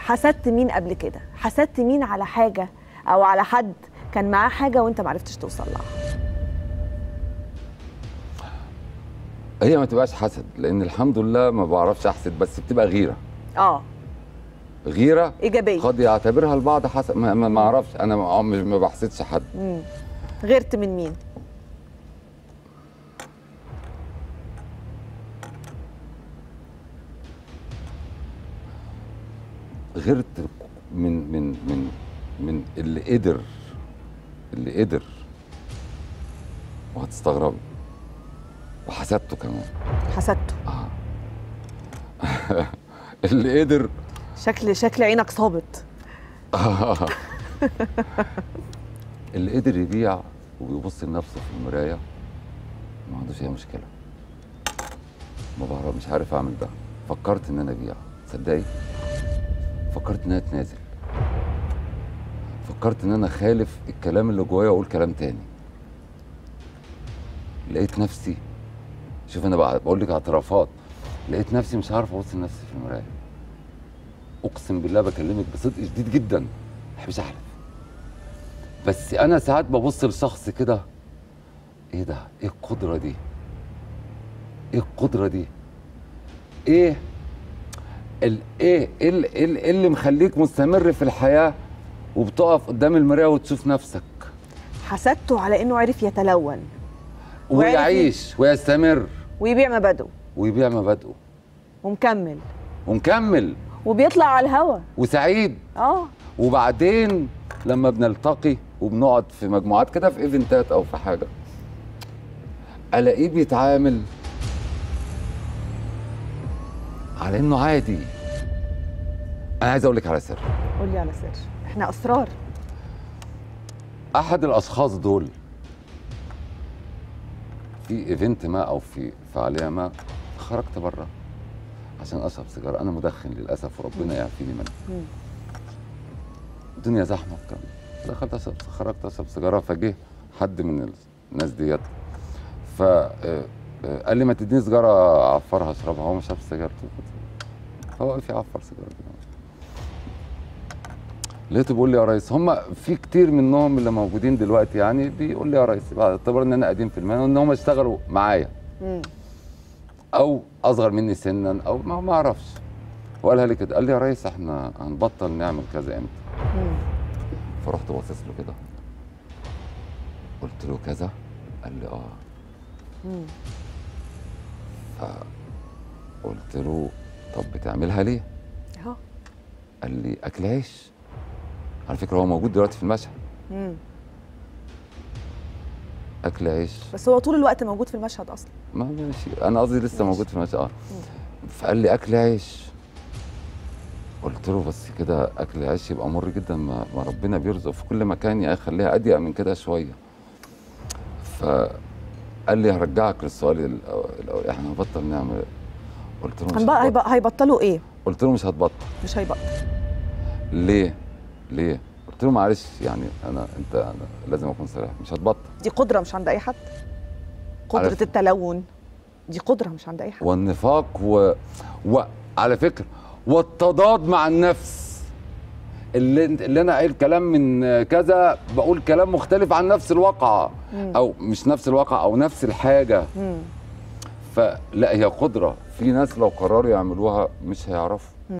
حسدت مين قبل كده حسدت مين على حاجه او على حد كان معاه حاجه وانت ما عرفتش توصل لها هي ما تبقاش حسد لان الحمد لله ما بعرفش احسد بس بتبقى غيره اه غيره ايجابيه قد يعتبرها البعض حسد ما, ما ما اعرفش انا ما, مش- ما بحسدش حد مم. غيرت من مين غيرت من من من من اللي قدر اللي قدر وهتستغربي وحسدته كمان حسدته اللي قدر شكل شكل عينك صابت اللي قدر يبيع وبيبص لنفسه في المرايه ما عندوش اي مشكله ما بعرف مش عارف اعمل ده فكرت ان انا ابيع تصدقي فكرت ان انا اتنازل فكرت ان انا خالف الكلام اللي جوايا واقول كلام تاني لقيت نفسي شوف انا بقى بقول لك اعترافات لقيت نفسي مش عارف ابص لنفسي في المرايه اقسم بالله بكلمك بصدق شديد جدا ما بحبش احلف بس انا ساعات ببص لشخص كده ايه ده ايه القدره دي ايه القدره دي ايه ال ايه ايه ال- إيه ال- إيه اللي مخليك مستمر في الحياه وبتقف قدام المرايه وتشوف نفسك حسدته على انه عرف يتلون وعرف ويعيش ويستمر ويبيع مبادئه ويبيع مبادئه ومكمل ومكمل وبيطلع على الهوا وسعيد اه وبعدين لما بنلتقي وبنقعد في مجموعات كده في ايفنتات او في حاجه الاقيه بيتعامل على انه عادي انا عايز اقول لك على سر قول لي على سر احنا اسرار احد الاشخاص دول في ايفنت ما او في فعاليه ما خرجت بره عشان اشرب سيجاره انا مدخن للاسف وربنا يعافيني منه مم. الدنيا زحمه وكان دخلت اشرب خرجت اشرب سيجاره فجه حد من الناس ديت ف آه، آه، قال لي ما تديني سيجاره اعفرها اشربها هو ما شربش سيجارته فهو وقف يعفر سيجاره كده لقيته بيقول لي يا ريس هم في كتير منهم اللي موجودين دلوقتي يعني بيقول لي يا ريس باعتبار ان انا قديم في المهنه وان هم اشتغلوا معايا مم. او اصغر مني سنا او ما ما اعرفش وقالها لي كده قال لي يا ريس احنا هنبطل نعمل كذا امتى مم. فرحت باصص له كده قلت له كذا قال لي اه مم. قلت له طب بتعملها ليه اهو قال لي اكل عيش على فكره هو موجود دلوقتي في المشهد مم. اكل عيش بس هو طول الوقت موجود في المشهد اصلا ما ماشي انا قصدي لسه ماشي. موجود في المشهد اه فقال لي اكل عيش قلت له بس كده اكل عيش يبقى مر جدا ما, ما ربنا بيرزق في كل مكان يا اخي خليها اضيق من كده شويه فقال لي هرجعك للسؤال الأول الأول، احنا هنبطل نعمل قلت له مش هنبقى هتبطل. هيبقى هيبطلوا ايه قلت له مش هتبطل مش هيبطل ليه ليه قلت له معلش يعني انا انت أنا لازم اكون صريح مش هتبطل دي قدره مش عند اي حد قدره عارف. التلون دي قدره مش عند اي حد والنفاق و... وعلى فكره والتضاد مع النفس اللي انت- اللي انا قايل كلام من كذا بقول كلام مختلف عن نفس الواقع مم. او مش نفس الواقع او نفس الحاجه مم. فلا هي قدره في ناس لو قرروا يعملوها مش هيعرفوا